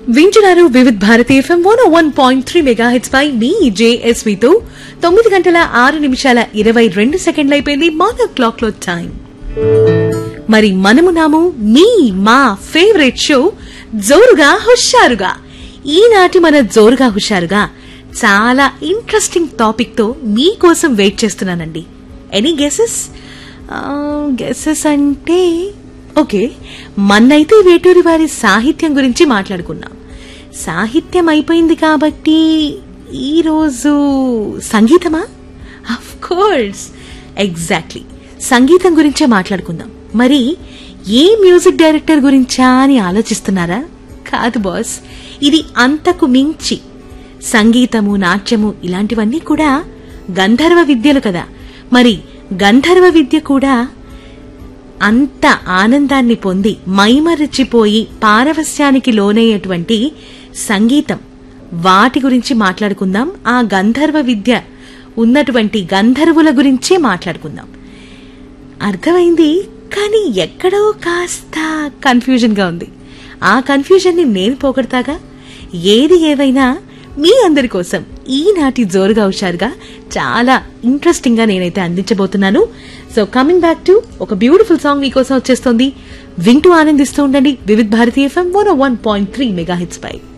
వింటున్నారు Vividh Bharati FM one one point three mega hits పై మీ జేఎస్వితో తొమ్మిది గంటల ఆరు నిమిషాల ఇరవై రెండు సెకండ్లు అయిపోయింది మన క్లాక్ లో టైం మరి మనము నాము మీ మా ఫేవరెట్ షో జోరుగా హుషారుగా ఈనాటి మన జోరుగా హుషారుగా చాలా ఇంట్రెస్టింగ్ టాపిక్ తో మీకోసం వెయిట్ చేస్తున్నానండి ఎనీ గెసెస్ గెసెస్ అంటే ఓకే మన్నైతే వేటూరి వారి సాహిత్యం గురించి మాట్లాడుకున్నాం సాహిత్యం అయిపోయింది కాబట్టి ఈరోజు సంగీతమా అఫ్ కోర్స్ ఎగ్జాక్ట్లీ సంగీతం గురించే మాట్లాడుకుందాం మరి ఏ మ్యూజిక్ డైరెక్టర్ గురించా అని ఆలోచిస్తున్నారా కాదు బాస్ ఇది అంతకు మించి సంగీతము నాట్యము ఇలాంటివన్నీ కూడా గంధర్వ విద్యలు కదా మరి గంధర్వ విద్య కూడా అంత ఆనందాన్ని పొంది మైమరచిపోయి పారవస్యానికి లోనయ్యేటువంటి సంగీతం వాటి గురించి మాట్లాడుకుందాం ఆ గంధర్వ విద్య ఉన్నటువంటి గంధర్వుల గురించే మాట్లాడుకుందాం అర్థమైంది కానీ ఎక్కడో కాస్త కన్ఫ్యూజన్ గా ఉంది ఆ కన్ఫ్యూజన్ ని నేను పోగొడతాగా ఏది ఏవైనా మీ అందరి కోసం ఈనాటి జోరుగా హుషారుగా చాలా ఇంట్రెస్టింగ్ గా నేనైతే అందించబోతున్నాను సో కమింగ్ బ్యాక్ టు ఒక బ్యూటిఫుల్ సాంగ్ మీకోసం వచ్చేస్తుంది వింటూ ఆనందిస్తూ ఉండండి Vividh Bharatiya FM one one point three mega hits పై